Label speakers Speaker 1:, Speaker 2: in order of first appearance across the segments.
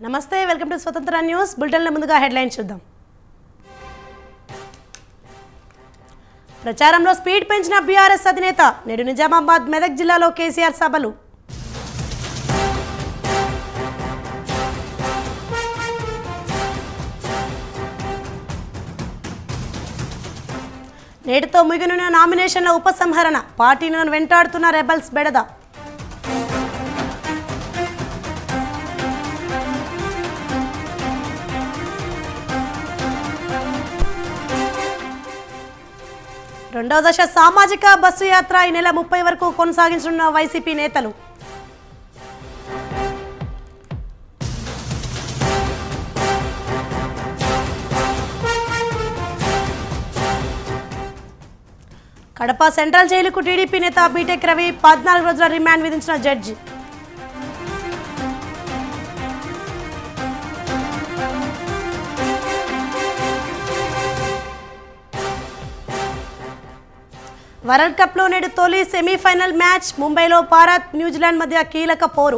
Speaker 1: నమస్తే welcome to Swatantra news బులెటిన్ల ముందుగా హెడ్లైన్స్ చూద్దాం ప్రచారంలో స్పీడ్ పెంచిన బీఆర్ఎస్ అధినేత నేడు నిజామాబాద్ మెదక్ జిల్లాలో కేసీఆర్ సభలు నేటితో ముగినున్న నామినేషన్ల ఉపసంహరణ పార్టీలను వెంటాడుతున్న రెబల్స్ బెడద రెండవ దశ సామాజిక బస్సు యాత్ర ఈ నెల ముప్పై వరకు కొనసాగించనున్న వైసీపీ నేతలు కడప సెంట్రల్ జైలుకు టీడీపీ నేత బీటెక్ రవి పద్నాలుగు రోజుల రిమాండ్ విధించిన జడ్జి వరల్డ్ కప్లో నేడు తొలి సెమీఫైనల్ మ్యాచ్ ముంబైలో భారత్ న్యూజిలాండ్ మధ్య కీలక పోరు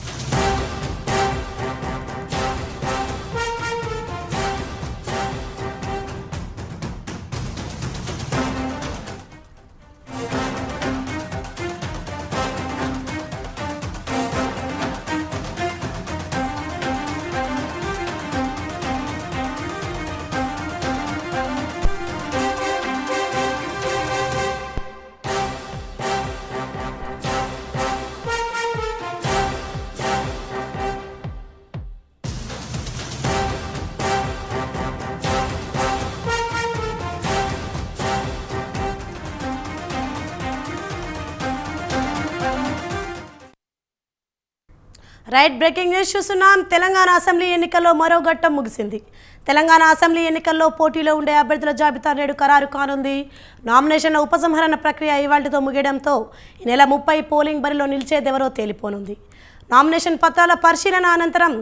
Speaker 1: రైట్ బ్రేకింగ్ న్యూస్ చూస్తున్నాం తెలంగాణ అసెంబ్లీ ఎన్నికల్లో మరో ఘట్టం ముగిసింది తెలంగాణ అసెంబ్లీ ఎన్నికల్లో పోటీలో ఉండే అభ్యర్థుల జాబితా నేడు ఖరారు కానుంది నామినేషన్ల ఉపసంహరణ ప్రక్రియ ఇవాళతో ముగియడంతో ఈ నెల ముప్పై పోలింగ్ బరిలో నిలిచేదెవరో తేలిపోనుంది నామినేషన్ పత్రాల పరిశీలన అనంతరం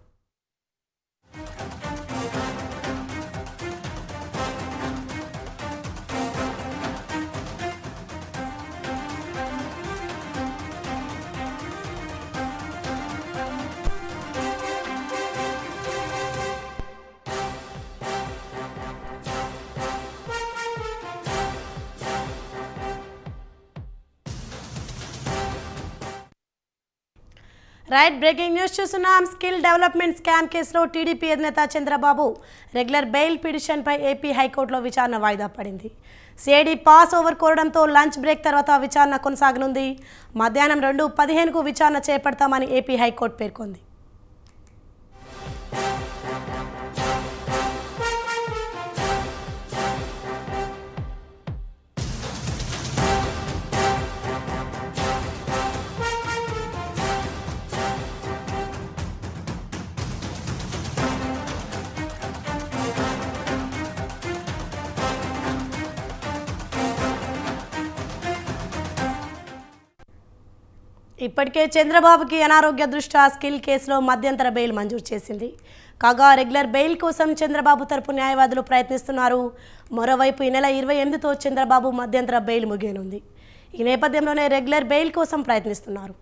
Speaker 1: రైట్ బ్రేకింగ్ న్యూస్ చూస్తున్నాం స్కిల్ డెవలప్మెంట్ స్కామ్ కేసులో టీడీపీ అధినేత చంద్రబాబు రెగ్యులర్ బెయిల్ పిటిషన్పై ఏపీ హైకోర్టులో విచారణ వాయిదా పడింది సిఐడి పాస్ ఓవర్ కోరడంతో లంచ్ బ్రేక్ తర్వాత విచారణ కొనసాగనుంది మధ్యాహ్నం రెండు పదిహేనుకు విచారణ చేపడతామని ఏపీ హైకోర్టు పేర్కొంది ఇప్పటికే చంద్రబాబుకి అనారోగ్య దృష్ట్యా స్కిల్ కేసులో మధ్యంతర బెయిల్ మంజూరు చేసింది కాగా రెగ్యులర్ బెయిల్ కోసం చంద్రబాబు తరపు న్యాయవాదులు ప్రయత్నిస్తున్నారు మరోవైపు ఈ నెల ఇరవై ఎనిమిదితో చంద్రబాబు మధ్యంతర బెయిల్ ముగియనుంది ఈ నేపథ్యంలోనే రెగ్యులర్ బెయిల్ కోసం ప్రయత్నిస్తున్నారు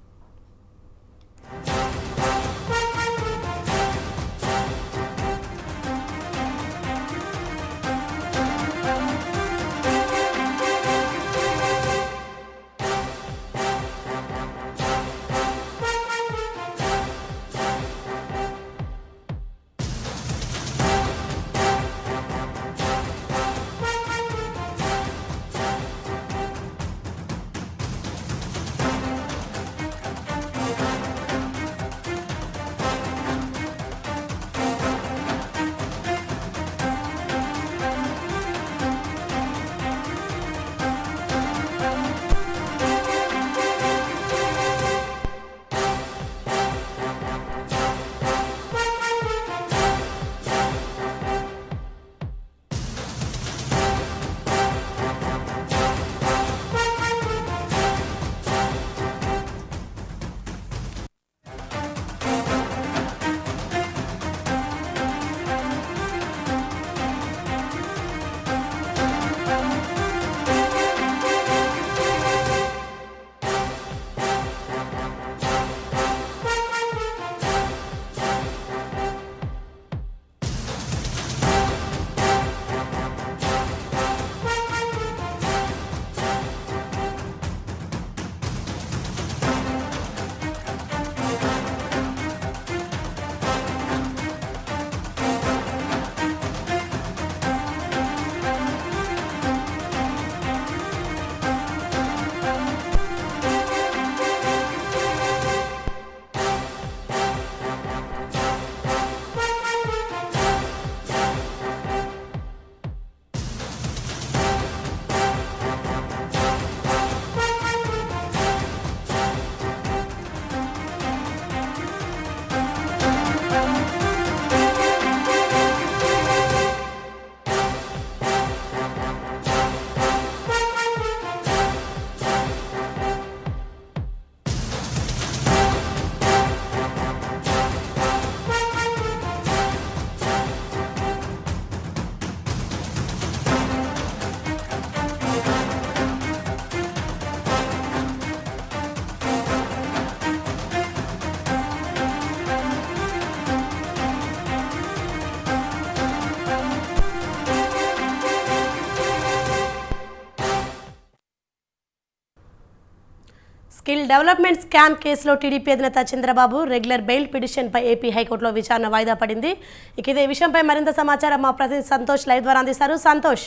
Speaker 1: స్కిల్ డెవలప్మెంట్ స్కామ్ కేసులో టీడీపీ అధినేత చంద్రబాబు రెగ్యులర్ బెయిల్ పిటిషన్పై ఏపీ హైకోర్టులో విచారణ వాయిదా పడింది ఇక ఇదే విషయంపై మరింత సమాచారం మా ప్రతినిధి సంతోష్ లైవ్ ద్వారా అందిస్తారు సంతోష్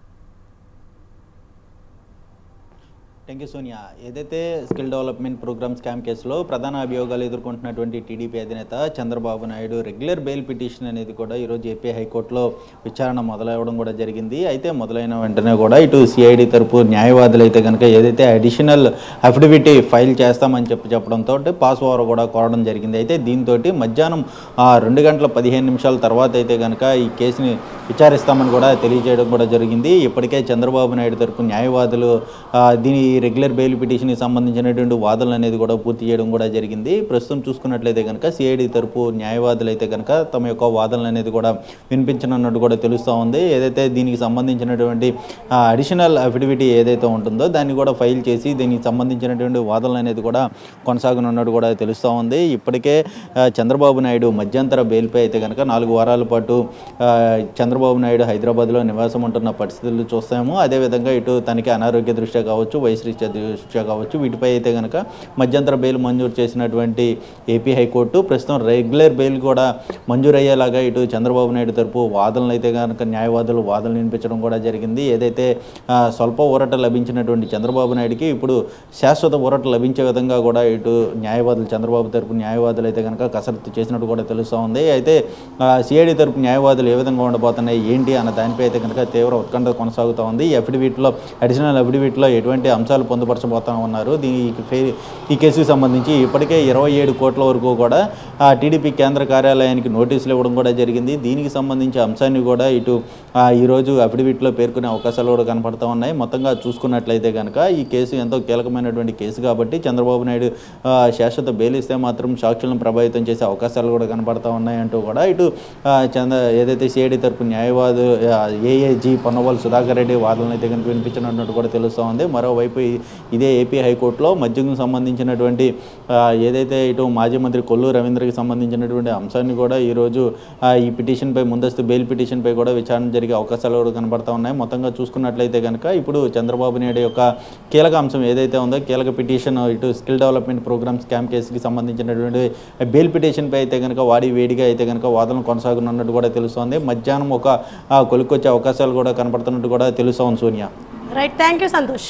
Speaker 2: థ్యాంక్ యూ సోనియా ఏదైతే స్కిల్ డెవలప్మెంట్ ప్రోగ్రామ్ స్కామ్ కేసులో ప్రధాన అభియోగాలు ఎదుర్కొంటున్నటువంటి టీడీపీ అధినేత Chandrababu Naidu regular bail petition అనేది కూడా ఈరోజు ఏపీ హైకోర్టులో విచారణ మొదలవడం కూడా జరిగింది అయితే మొదలైన వెంటనే కూడా ఇటు సిఐడి తరపు న్యాయవాదులు అయితే కనుక ఏదైతే అడిషనల్ అఫిడవిట్ ఫైల్ చేస్తామని చెప్పి చెప్పడంతో పాస్ ఓవర్ కూడా కోరడం జరిగింది అయితే దీంతో మధ్యాహ్నం ఆ, రెండు గంటల పదిహేను నిమిషాల తర్వాత అయితే కనుక ఈ కేసుని విచారిస్తామని కూడా తెలియజేయడం కూడా జరిగింది ఇప్పటికే చంద్రబాబు నాయుడు తరపు న్యాయవాదులు ఆ, దీని రెగ్యులర్ బెయిల్ పిటిషన్కి సంబంధించినటువంటి వాదనలు అనేది కూడా పూర్తి చేయడం కూడా జరిగింది ప్రస్తుతం చూసుకున్నట్లయితే కనుక సిఐడి తరపు న్యాయవాదులు అయితే కనుక తమ యొక్క వాదనలు అనేది కూడా వినిపించనున్నట్టు కూడా తెలుస్తూ ఉంది ఏదైతే దీనికి సంబంధించినటువంటి అడిషనల్ అఫిడవిట్ ఏదైతే ఉంటుందో దాన్ని కూడా ఫైల్ చేసి దీనికి సంబంధించినటువంటి వాదనలు అనేది కూడా కొనసాగనున్నట్టు కూడా తెలుస్తూ ఉంది ఇప్పటికే ఆ, చంద్రబాబు నాయుడు మధ్యంతర బెయిల్పై అయితే కనుక నాలుగు వారాల పాటు ఆ, చంద్రబాబు నాయుడు హైదరాబాద్లో నివాసం ఉంటున్న పరిస్థితులు చూస్తాము అదేవిధంగా ఇటు తనకి అనారోగ్య దృష్ట్యా కావచ్చు వయసు రీత్యా దృష్ట్యా కావచ్చు వీటిపై అయితే కనుక మధ్యంతర బెయిల్ మంజూరు చేసినటువంటి ఏపీ హైకోర్టు ప్రస్తుతం రెగ్యులర్ బెయిల్ కూడా మంజూరు అయ్యేలాగా ఇటు చంద్రబాబు నాయుడు తరపు వాదనలు అయితే కనుక న్యాయవాదులు వాదనలు వినిపించడం కూడా జరిగింది ఏదైతే ఆ, స్వల్ప ఊరట లభించినటువంటి చంద్రబాబు నాయుడుకి ఇప్పుడు శాశ్వత ఊరట లభించే విధంగా కూడా ఇటు న్యాయవాదులు చంద్రబాబు తరపు న్యాయవాదులు అయితే కనుక కసరత్తు చేసినట్టు కూడా తెలుస్తూ ఉంది అయితే సిఐడి తరపు న్యాయవాదులు ఏ విధంగా ఉండబోతున్నాయి ఏంటి అన్న దానిపై అయితే కనుక తీవ్ర ఉత్కంఠ కొనసాగుతూ ఉంది ఈ అఫిడవిట్లో అడిషనల్ అఫిడవిట్లో ఎటువంటి అంశాలు పొందుపరచబోతా ఉన్నారు దీనికి ఫే- ఈ కేసుకు సంబంధించి ఇప్పటికే ఇరవై ఏడు కోట్ల వరకు కూడా ఆ, టీడీపీ కేంద్ర కార్యాలయానికి నోటీసులు ఇవ్వడం కూడా జరిగింది దీనికి సంబంధించి అంశాన్ని కూడా ఇటు ఆ, ఈరోజు అఫిడవిట్లో పేర్కొనే అవకాశాలు కూడా కనపడతా ఉన్నాయి మొత్తంగా చూసుకున్నట్లయితే కనుక ఈ కేసు ఎంతో కీలకమైనటువంటి కేసు కాబట్టి చంద్రబాబు నాయుడు ఆ, శాశ్వత బెయిల్ ఇస్తే మాత్రం సాక్షులను ప్రభావితం చేసే అవకాశాలు కూడా కనపడతా ఉన్నాయంటూ కూడా ఇటు ఆ, చంద్ర ఏదైతే సిఐడి తరపు న్యాయవాదు ఏఏజీ పొన్నవాళ్ళు సుధాకర్ రెడ్డి వాదనలు అయితే కనుక వినిపించినట్టు కూడా తెలుస్తూ ఉంది మరోవైపు ఈ- ఇదే ఏపీ హైకోర్టులో మద్యంకు సంబంధించినటువంటి ఆ, ఏదైతే ఇటు మాజీ మంత్రి కొల్లు రవీంద్రకి సంబంధించినటువంటి అంశాన్ని కూడా ఈరోజు ఆ, ఈ పిటిషన్పై ముందస్తు బెయిల్ పిటిషన్పై కూడా విచారణ జరిగే అవకాశాలు కూడా కనబడతా ఉన్నాయి మొత్తంగా చూసుకున్నట్లయితే కనుక ఇప్పుడు చంద్రబాబు నాయుడు యొక్క కీలక అంశం ఏదైతే ఉందో కీలక పిటిషన్ ఇటు స్కిల్ డెవలప్మెంట్ ప్రోగ్రామ్ స్కామ్ కేసుకి సంబంధించినటువంటి బెయిల్ పిటిషన్పై అయితే కనుక వాడి వేడిగా అయితే కనుక వాదనలు కొనసాగుతున్నట్టు కూడా తెలుస్తోంది మధ్యాహ్నం ఒక ఆ, కొలుక్కొచ్చే అవకాశాలు కూడా కనపడుతున్నట్టు కూడా తెలుస్తోంది Sonia
Speaker 1: right thank you Santosh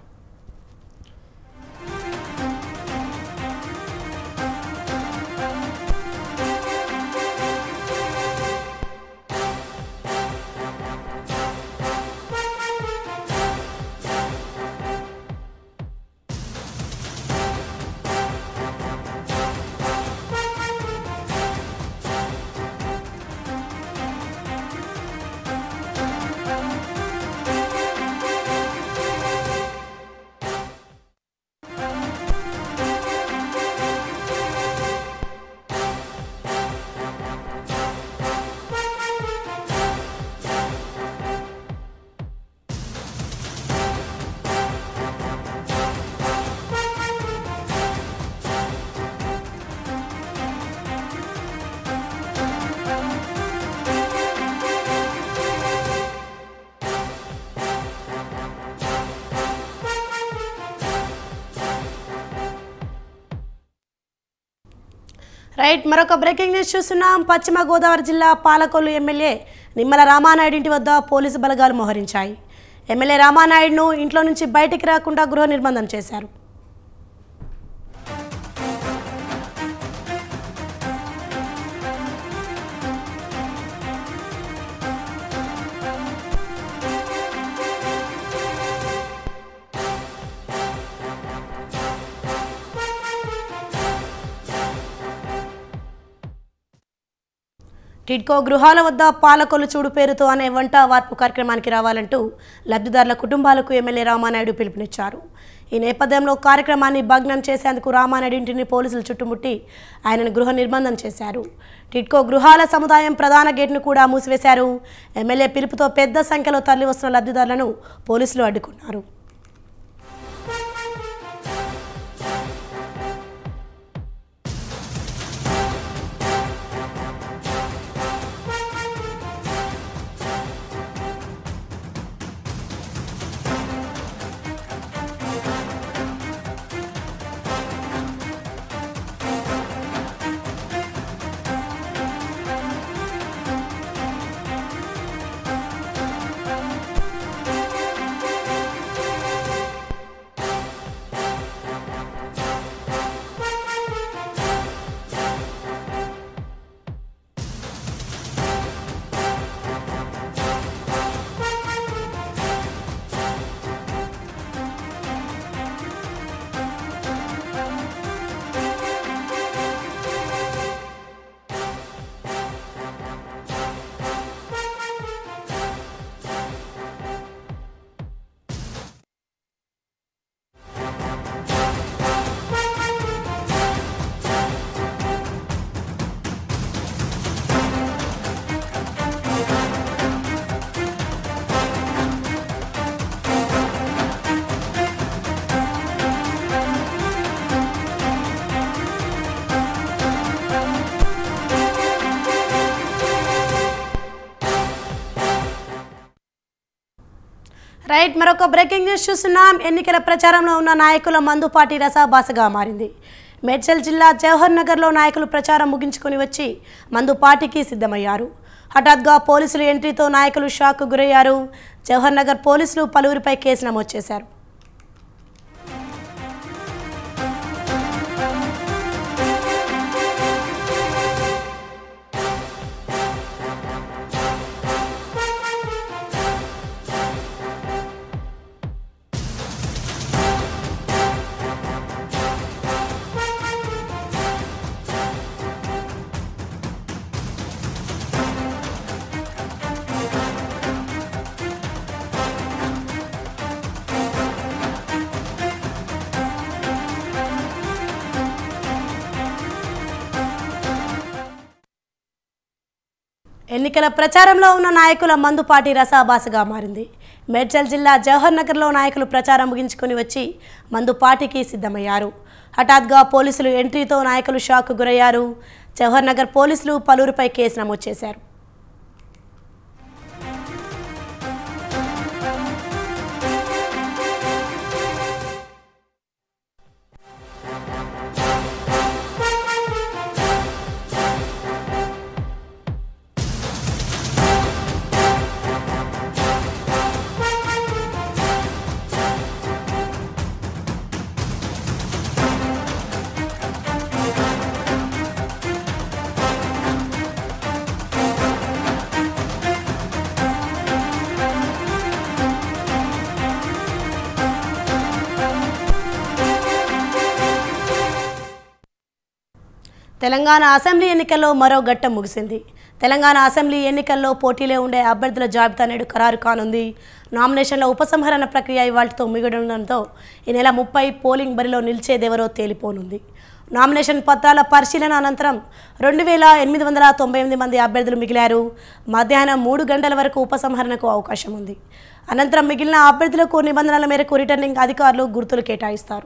Speaker 1: right మరొక బ్రేకింగ్ న్యూస్ చూస్తున్నాం పశ్చిమ గోదావరి జిల్లా పాలకొల్లు ఎమ్మెల్యే నిమ్మల రామానాయుడు ఇంటి వద్ద పోలీసు బలగాలు మోహరించాయి ఎమ్మెల్యే రామానాయుడును ఇంట్లో నుంచి బయటికి రాకుండా గృహ నిర్బంధం చేశారు టిడ్కో గృహాల వద్ద పాలకొల్లు చూడు పేరుతో అనే వంట వార్పు కార్యక్రమానికి రావాలంటూ లబ్ధిదారుల కుటుంబాలకు ఎమ్మెల్యే రామానాయుడు పిలుపునిచ్చారు ఈ నేపథ్యంలో కార్యక్రమాన్ని భగ్నం చేసేందుకు రామానాయుడు ఇంటిని పోలీసులు చుట్టుముట్టి ఆయనను గృహ నిర్బంధం చేశారు టిడ్కో గృహాల సముదాయం ప్రధాన గేట్ను కూడా మూసివేశారు ఎమ్మెల్యే పిలుపుతో పెద్ద సంఖ్యలో తరలి వస్తున్న లబ్ధిదారులను పోలీసులు అడ్డుకున్నారు రైట్ మరొక బ్రేకింగ్ న్యూస్ చూస్తున్నాం ఎన్నికల ప్రచారంలో ఉన్న నాయకుల మందుపాటి రసాభాసగా మారింది మేడ్చల్ జిల్లా జవహర్ నగర్లో నాయకులు ప్రచారం ముగించుకొని వచ్చి మందు పార్టీకి సిద్ధమయ్యారు హఠాత్గా పోలీసులు ఎంట్రీతో నాయకులు షాక్ గురయ్యారు జవహర్ నగర్ పోలీసులు పలువురిపై కేసు నమోదు చేశారు ఎన్నికల ప్రచారంలో ఉన్న నాయకుల మందుపాటి రసాభాసగా మారింది మేడ్చల్ జిల్లా జవహర్ నగర్లో నాయకులు ప్రచారం ముగించుకొని వచ్చి మందుపాటికి సిద్ధమయ్యారు హఠాత్గా పోలీసులు ఎంట్రీతో నాయకులు షాక్ గురయ్యారు జవహర్ నగర్ పోలీసులు పలువురిపై కేసు నమోదు చేశారు తెలంగాణ అసెంబ్లీ ఎన్నికల్లో మరో ఘట్టం ముగిసింది తెలంగాణ అసెంబ్లీ ఎన్నికల్లో పోటీలో ఉండే అభ్యర్థుల జాబితా నేడు ఖరారు కానుంది నామినేషన్ల ఉపసంహరణ ప్రక్రియ ఇవాళతో మిగడడంతో ఈ నెల ముప్పై పోలింగ్ బరిలో నిలిచేదెవరో తేలిపోనుంది నామినేషన్ పత్రాల పరిశీలన అనంతరం రెండు వేల ఎనిమిది వందల తొంభై ఎనిమిది మంది అభ్యర్థులు మిగిలారు మధ్యాహ్నం మూడు గంటల వరకు ఉపసంహరణకు అవకాశం ఉంది అనంతరం మిగిలిన అభ్యర్థులకు నిబంధనల మేరకు రిటర్నింగ్ అధికారులు గుర్తులు కేటాయిస్తారు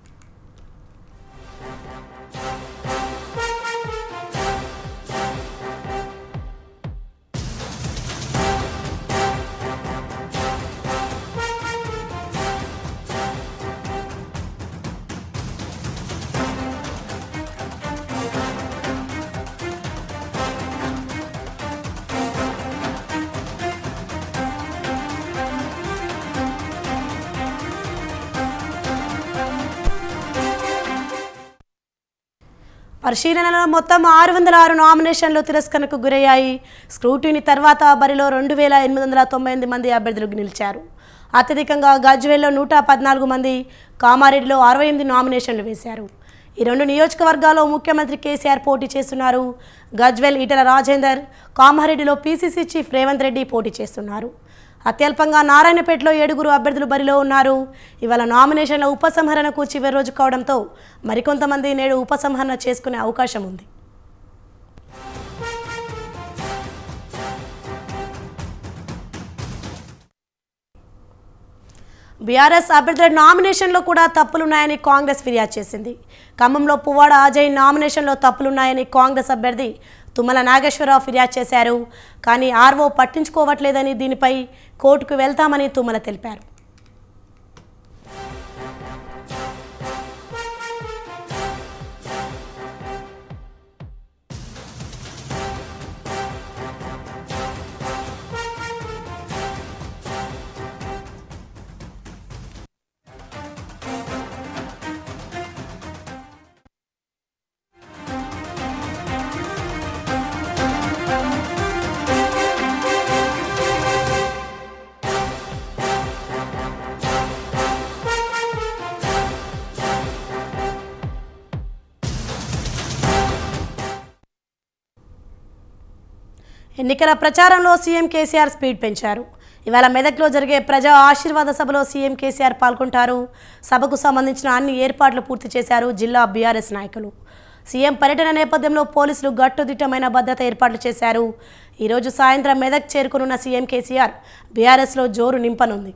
Speaker 1: పరిశీలనలో మొత్తం ఆరు వందల ఆరు నామినేషన్లు తిరస్కరణకు గురయ్యాయి స్క్రూటీని తర్వాత బరిలో రెండు వేల ఎనిమిది వందల తొంభై ఎనిమిది మంది అభ్యర్థులు నిలిచారు అత్యధికంగా గజ్వేల్లో నూట పద్నాలుగు మంది కామారెడ్డిలో అరవై ఎనిమిది నామినేషన్లు వేశారు ఈ రెండు నియోజకవర్గాల్లో ముఖ్యమంత్రి కేసీఆర్ పోటీ చేస్తున్నారు గజ్వేల్ ఈటల రాజేందర్ కామారెడ్డిలో పీసీసీ చీఫ్ రేవంత్ రెడ్డి పోటీ చేస్తున్నారు అత్యల్పంగా నారాయణపేటలో ఏడుగురు అభ్యర్థులు బరిలో ఉన్నారు ఇవాళ నామినేషన్ల ఉపసంహరణకు చివరి రోజు కావడంతో మరికొంతమంది నేడు ఉపసంహరణ చేసుకునే అవకాశం ఉంది బీఆర్ఎస్ అభ్యర్థుల నామినేషన్లో కూడా తప్పులున్నాయని కాంగ్రెస్ ఫిర్యాదు చేసింది ఖమ్మంలో పువ్వాడ అజయ్ నామినేషన్లో తప్పులున్నాయని కాంగ్రెస్ అభ్యర్థి తుమ్మల నాగేశ్వరరావు ఫిర్యాదు చేశారు కానీ ఆర్వో పట్టించుకోవట్లేదని దీనిపై కోర్టుకు వెళ్తామని తుమ్మల తెలిపారు ఎన్నికల ప్రచారంలో సీఎం కేసీఆర్ స్పీడ్ పెంచారు ఇవాళ మెదక్లో జరిగే ప్రజా ఆశీర్వాద సభలో సీఎం కేసీఆర్ పాల్గొంటారు సభకు సంబంధించిన అన్ని ఏర్పాట్లు పూర్తి చేశారు జిల్లా బీఆర్ఎస్ నాయకులు సీఎం పర్యటన నేపథ్యంలో పోలీసులు గట్టుదిట్టమైన భద్రత ఏర్పాట్లు చేశారు ఈరోజు సాయంత్రం మెదక్ చేరుకునున్న సీఎం కేసీఆర్ బీఆర్ఎస్లో జోరు నింపనుంది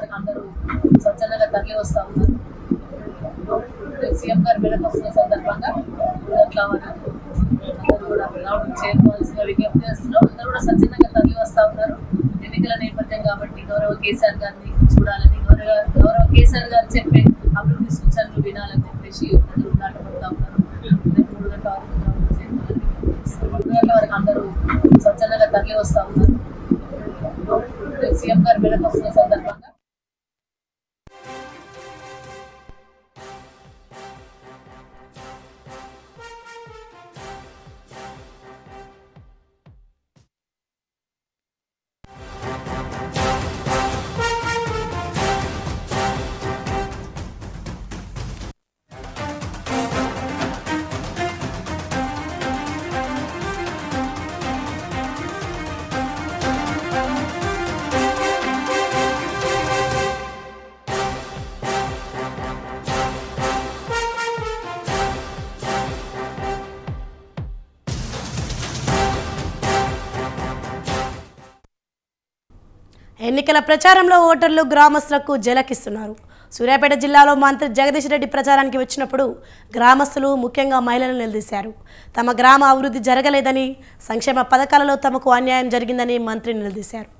Speaker 3: వరకు అందరూ స్వచ్ఛందంగా తరలి వస్తూ ఉన్నారు రేపు సీఎం గారు మెడకు వస్తున్న సందర్భంగా అట్లా అందరూ కూడా గ్రౌండ్ చేరుకోవాల్సిన విజ్ఞప్తి చేస్తున్నాం అందరూ కూడా స్వచ్ఛందంగా తరలి వస్తూ ఉన్నారు ఎన్నికల నేపథ్యం కాబట్టి గౌరవ కేసీఆర్ గారిని చూడాలని గౌరవ గౌరవ కేసీఆర్ గారు చెప్పే అభివృద్ధి సూచనలు వినాలని చెప్పేసి అందరూ నాటపడతా ఉన్నారు రేపు మూడు గంటల వరకు గ్రౌండ్ చేరుకోవాలని విజ్ఞప్తి చేస్తున్నాం. మూడు గంటల వరకు అందరూ స్వచ్ఛందంగా తరలి వస్తూ ఉన్నారు రేపు సీఎం గారు మెడకు వస్తున్న సందర్భంగా
Speaker 1: ఎన్నికల ప్రచారంలో ఓటర్లు గ్రామస్తులకు జలకిస్తున్నారు సూర్యాపేట జిల్లాలో మంత్రి జగదీష్ రెడ్డి ప్రచారానికి వచ్చినప్పుడు గ్రామస్తులు ముఖ్యంగా మహిళలు నిలదీశారు తమ గ్రామ అభివృద్ధి జరగలేదని సంక్షేమ పథకాలలో తమకు అన్యాయం జరిగిందని మంత్రి నిలదీశారు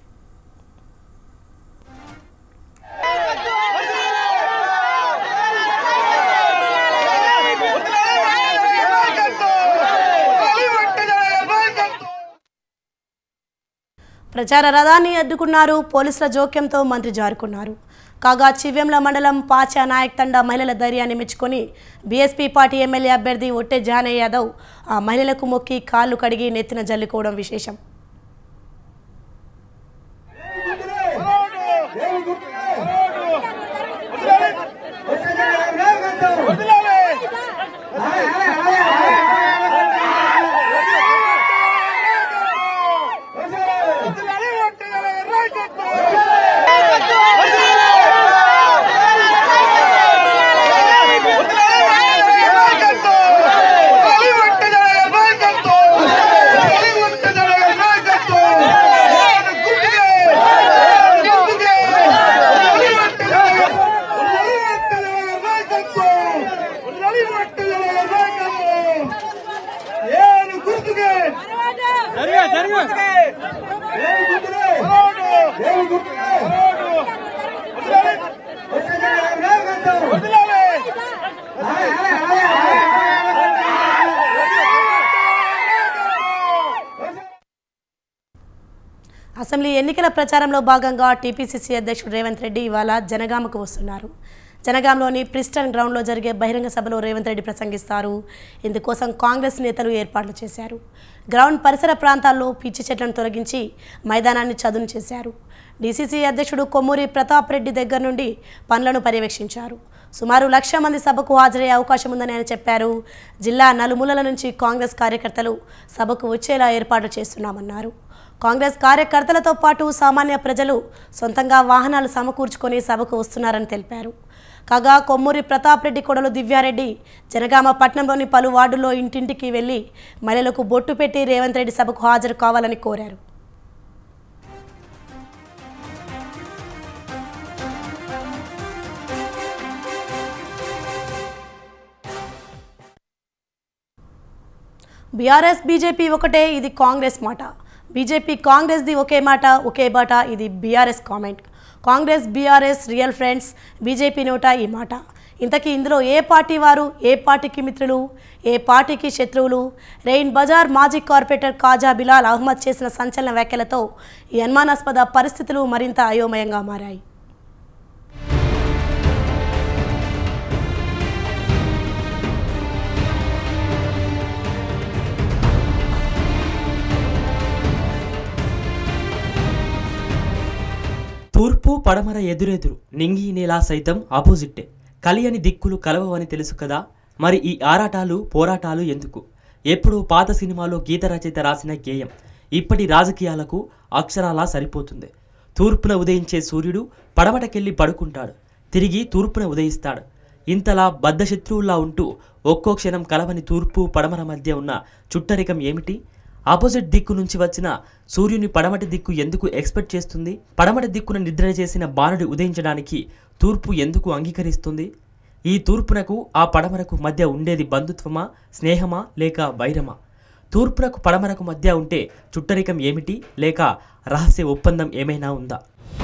Speaker 1: ప్రచార రథాన్ని అడ్డుకున్నారు పోలీసుల జోక్యంతో మంత్రి జారుకున్నారు కాగా చివ్యంల మండలం పాచా నాయక్ తండా మహిళల ధైర్యాన్ని మెచ్చుకొని బీఎస్పీ పార్టీ ఎమ్మెల్యే అభ్యర్థి ఒట్టే జానయ్య యాదవ్ ఆ మహిళలకు మొక్కి కాళ్ళు కడిగి నెత్తిన జల్లుకోవడం విశేషం
Speaker 4: ಏನು ಗುರುತಿಗೆ ಏನು ಗುರುತಿಗೆ ಏನು ಗುರುತಿಗೆ
Speaker 1: అసెంబ్లీ ఎన్నికల ప్రచారంలో భాగంగా టీపీసీసీ అధ్యక్షుడు రేవంత్ రెడ్డి ఇవాళ జనగామకు వస్తున్నారు జనగాంలోని ప్రిస్టన్ గ్రౌండ్లో జరిగే బహిరంగ సభలో రేవంత్ రెడ్డి ప్రసంగిస్తారు ఇందుకోసం కాంగ్రెస్ నేతలు ఏర్పాట్లు చేశారు గ్రౌండ్ పరిసర ప్రాంతాల్లో పిచ్చి చెట్లను తొలగించి మైదానాన్ని చదును చేశారు డీసీసీ అధ్యక్షుడు కొమ్మూరి ప్రతాప్ రెడ్డి దగ్గర నుండి పనులను పర్యవేక్షించారు సుమారు లక్ష మంది సభకు హాజరయ్యే అవకాశం ఉందని ఆయన చెప్పారు జిల్లా నలుమూలల నుంచి కాంగ్రెస్ కార్యకర్తలు సభకు వచ్చేలా ఏర్పాట్లు చేస్తున్నామన్నారు కాంగ్రెస్ కార్యకర్తలతో పాటు సామాన్య ప్రజలు సొంతంగా వాహనాలు సమకూర్చుకొని సభకు వస్తున్నారని తెలిపారు కాగా కొమ్మూరి ప్రతాప్ రెడ్డి కొడలు దివ్యారెడ్డి జనగామ పట్టణంలోని పలు వార్డుల్లో ఇంటింటికి వెళ్లి మహిళలకు బొట్టు పెట్టి రేవంత్ రెడ్డి సభకు హాజరు కావాలని కోరారు బీఆర్ఎస్ బీజేపీ ఒకటే ఇది కాంగ్రెస్ మాట బీజేపీ కాంగ్రెస్ది ఒకే మాట ఒకే బాట ఇది BRS comment Congress BRS real friends BJP నోట ఈ మాట ఇంతకీ ఇందులో ఏ పార్టీ వారు ఏ పార్టీకి మిత్రులు ఏ పార్టీకి శత్రువులు రెయిన్ బజార్ మాజీ కార్పొరేటర్ కాజా బిలాల్ అహ్మద్ చేసిన సంచలన వ్యాఖ్యలతో ఈ అనుమానాస్పద పరిస్థితులు మరింత అయోమయంగా మారాయి
Speaker 5: తూర్పు పడమర ఎదురెదురు నింగి నేల సైతం ఆపోజిట్టే కలియని దిక్కులు కలవవని తెలుసు కదా మరి ఈ ఆరాటాలు పోరాటాలు ఎందుకు ఎప్పుడో పాత సినిమాలో గీత రచయిత రాసిన గేయం ఇప్పటి రాజకీయాలకు అక్షరాలా సరిపోతుంది తూర్పున ఉదయించే సూర్యుడు పడమటకెళ్ళి పడుకుంటాడు తిరిగి తూర్పున ఉదయిస్తాడు ఇంతలా బద్ధశత్రువుల్లా ఉంటూ ఒక్కో క్షణం కలవని తూర్పు పడమర మధ్య ఉన్న చుట్టరికం ఏమిటి ఆపోజిట్ దిక్కు నుంచి వచ్చిన సూర్యుని పడమటి దిక్కు ఎందుకు ఎక్స్పెక్ట్ చేస్తుంది పడమటి దిక్కున నిద్ర చేసిన బాణుడి ఉదయించడానికి తూర్పు ఎందుకు అంగీకరిస్తుంది ఈ తూర్పునకు ఆ పడమరకు మధ్య ఉండేది బంధుత్వమా స్నేహమా లేక వైరమా తూర్పునకు పడమరకు మధ్య ఉంటే చుట్టరికం ఏమిటి లేక రహస్య ఒప్పందం ఏమైనా ఉందా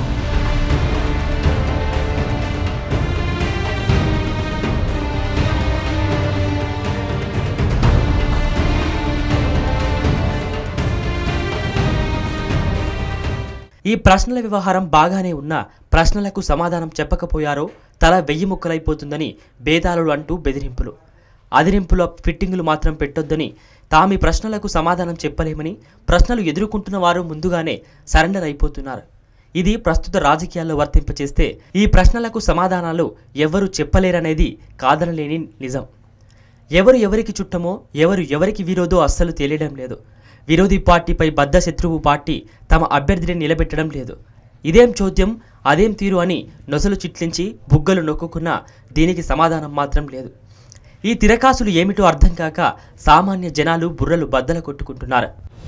Speaker 5: ఈ ప్రశ్నల వ్యవహారం బాగానే ఉన్నా ప్రశ్నలకు సమాధానం చెప్పకపోయారో తల వెయ్యి ముక్కలైపోతుందని భేదాలు అంటూ బెదిరింపులు అదిరింపుల ఫిట్టింగులు మాత్రం పెట్టొద్దని తామి ప్రశ్నలకు సమాధానం చెప్పలేమని ప్రశ్నలు ఎదుర్కొంటున్న వారు ముందుగానే సరెండర్ అయిపోతున్నారు ఇది ప్రస్తుత రాజకీయాల్లో వర్తింపచేస్తే ఈ ప్రశ్నలకు సమాధానాలు ఎవ్వరూ చెప్పలేరనేది కాదనలేని నిజం ఎవరు ఎవరికి చుట్టమో ఎవరు ఎవరికి విరోధో అస్సలు తెలియడం లేదు విరోధి పార్టీపై బద్ధ శత్రువు పార్టీ తమ అభ్యర్థిని నిలబెట్టడం లేదు ఇదేం చోద్యం అదేం తీరు అని నొసలు చిట్లించి బుగ్గలు నొక్కుకున్నా దీనికి సమాధానం మాత్రం లేదు ఈ తిరకాసులు ఏమిటో అర్థం కాక సామాన్య జనాలు బుర్రలు బద్దల కొట్టుకుంటున్నారు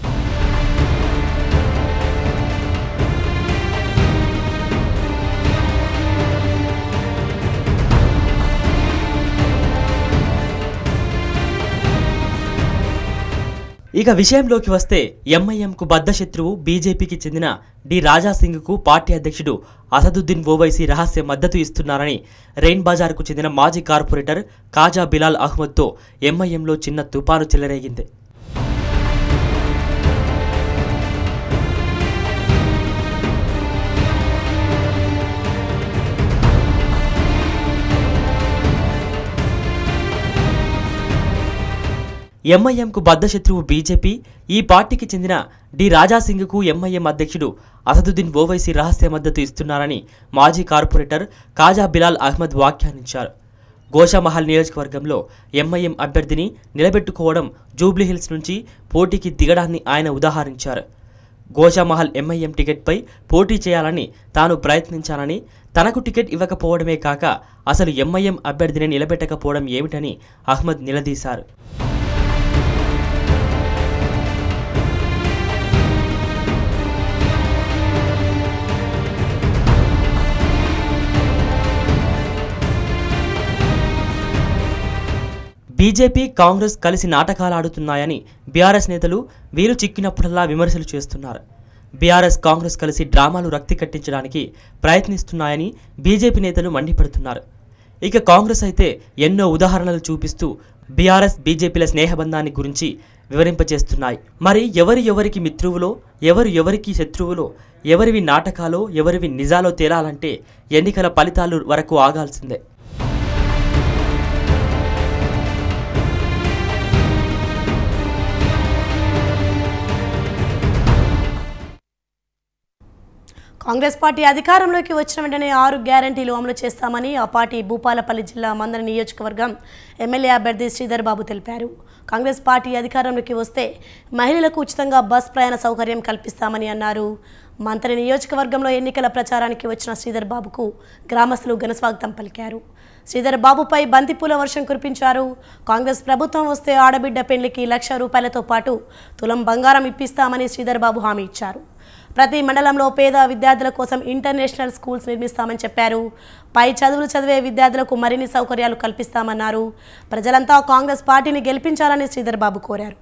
Speaker 5: ఇక విషయంలోకి వస్తే ఎంఐఎంకు బద్ద శత్రువు బీజేపీకి చెందిన డి రాజాసింగ్కు పార్టీ అధ్యక్షుడు అసదుద్దీన్ ఓవైసీ రహస్య మద్దతు ఇస్తున్నారని రెయిన్ బజార్కు చెందిన మాజీ కార్పొరేటర్ కాజా బిలాల్ అహ్మద్తో ఎంఐఎంలో చిన్న తుపాను చెలరేగింది ఎంఐఎంకు బద్ద శత్రువు బీజేపీ ఈ పార్టీకి చెందిన డి రాజాసింగ్కు ఎంఐఎం అధ్యక్షుడు అసదుద్దీన్ ఓవైసీ రహస్య మద్దతు ఇస్తున్నారని మాజీ కార్పొరేటర్ కాజా బిలాల్ అహ్మద్ వ్యాఖ్యానించారు గోషామహల్ నియోజకవర్గంలో ఎంఐఎం అభ్యర్థిని నిలబెట్టుకోవడం జూబ్లీహిల్స్ నుంచి పోటీకి దిగడాన్ని ఆయన ఉదాహరించారు గోషామహల్ ఎంఐఎం టికెట్పై పోటీ చేయాలని తాను ప్రయత్నించానని తనకు టికెట్ ఇవ్వకపోవడమే కాక అసలు ఎంఐఎం అభ్యర్థిని నిలబెట్టకపోవడం ఏమిటని అహ్మద్ నిలదీశారు బీజేపీ కాంగ్రెస్ కలిసి నాటకాలు ఆడుతున్నాయని బీఆర్ఎస్ నేతలు వీలు చిక్కినప్పుడల్లా విమర్శలు చేస్తున్నారు బీఆర్ఎస్ కాంగ్రెస్ కలిసి డ్రామాలు రక్తి కట్టించడానికి ప్రయత్నిస్తున్నాయని బీజేపీ నేతలు మండిపడుతున్నారు ఇక కాంగ్రెస్ అయితే ఎన్నో ఉదాహరణలు చూపిస్తూ బీఆర్ఎస్ బీజేపీల స్నేహబంధాన్ని గురించి వివరింపచేస్తున్నాయి మరి ఎవరు ఎవరికి మిత్రువులో ఎవరు ఎవరికి శత్రువులో ఎవరివి నాటకాలో ఎవరివి నిజాలో తేలాలంటే ఎన్నికల ఫలితాలు వరకు ఆగాల్సిందే
Speaker 1: కాంగ్రెస్ పార్టీ అధికారంలోకి వచ్చిన వెంటనే ఆరు గ్యారంటీలు అమలు చేస్తామని ఆ పార్టీ భూపాలపల్లి జిల్లా మందర నియోజకవర్గం ఎమ్మెల్యే అభ్యర్థి శ్రీధర్ బాబు తెలిపారు కాంగ్రెస్ పార్టీ అధికారంలోకి వస్తే మహిళలకు ఉచితంగా బస్ ప్రయాణ సౌకర్యం కల్పిస్తామని అన్నారు మంత్రి నియోజకవర్గంలో ఎన్నికల ప్రచారానికి వచ్చిన శ్రీధర్ బాబుకు గ్రామస్తులు ఘనస్వాగతం పలికారు శ్రీధర్ బాబుపై బంతిపూల వర్షం కురిపించారు కాంగ్రెస్ ప్రభుత్వం వస్తే ఆడబిడ్డ పెళ్లికి లక్ష రూపాయలతో పాటు తులం బంగారం ఇప్పిస్తామని శ్రీధర్ బాబు హామీ ఇచ్చారు ప్రతి మండలంలో పేద విద్యార్థుల కోసం ఇంటర్నేషనల్ స్కూల్స్ నిర్మిస్తామని చెప్పారు పై చదువులు చదివే విద్యార్థులకు మరిన్ని సౌకర్యాలు కల్పిస్తామన్నారు ప్రజలంతా కాంగ్రెస్ పార్టీని గెలిపించాలని శ్రీధర్ బాబు కోరారు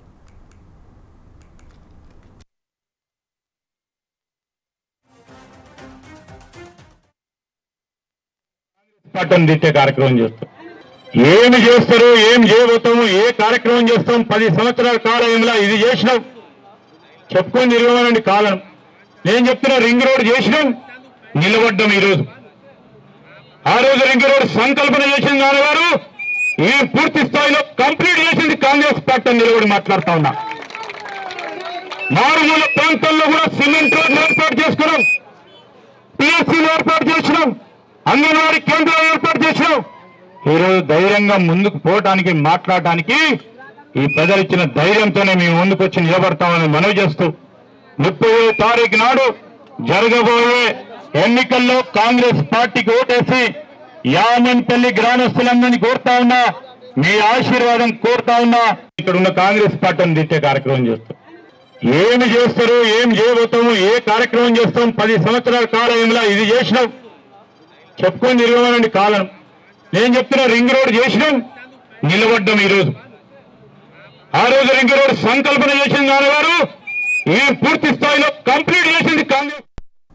Speaker 6: పట్టం దిట్టే కార్యక్రమం చేస్తాం ఏమి చేస్తారు ఏం చేయబోతాము ఏ కార్యక్రమం చేస్తాం పది సంవత్సరాల కాలంలో ఇది చేసినాం చెప్పుకొని తిరగమనండి కాలం నేను చెప్తున్నా రింగ్ రోడ్ చేసినాం నిలబడ్డాం ఈరోజు ఆ రోజు రింగ్ రోడ్ సంకల్పన చేసిన దాని వారు ఈ పూర్తి స్థాయిలో కంప్లీట్ చేసింది కాంగ్రెస్ పార్టీ అని నిలబడి మాట్లాడుతా ఉన్నా మారుమూల ప్రాంతాల్లో కూడా సిమెంట్ రోడ్లు ఏర్పాటు చేసుకున్నాం పిఎస్సీలు ఏర్పాటు చేసినాం అంగన్వాడీ కేంద్రాలు ఏర్పాటు చేసినాం ఈరోజు ధైర్యంగా ముందుకు పోవటానికి మాట్లాడటానికి ఈ ప్రజలు ఇచ్చిన ధైర్యంతోనే మేము ముందుకు వచ్చి నిలబడతామని మనవి చేస్తూ ముప్పై తారీఖు నాడు జరగబోయే ఎన్నికల్లో కాంగ్రెస్ పార్టీకి ఓటేసి యామన్పల్లి గ్రామస్తులందరినీ కోరుతా ఉన్నా మీ ఆశీర్వాదం కోరుతా ఉన్నా ఇక్కడ ఉన్న కాంగ్రెస్ పార్టీని తిట్టే కార్యక్రమం చేస్తాం ఏమి చేస్తారు ఏం చేయబోతాము ఏ కార్యక్రమం చేస్తాం పది సంవత్సరాల కాలంలో ఇది చేసినాం చెప్పుకొని తిరగమనండి కాలం నేను చెప్తున్నా రింగ్ రోడ్ చేసినాం నిలబడ్డం ఈరోజు ఆ రోజు రింగ్ రోడ్ సంకల్పన చేసింది నాన్నగారు ఈ పూర్తి స్థాయిలో కంప్లీట్ చేసింది కాంగ్రెస్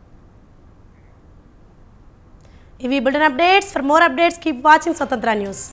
Speaker 1: ఇవి bulletin updates for more updates keep watching Swatantra news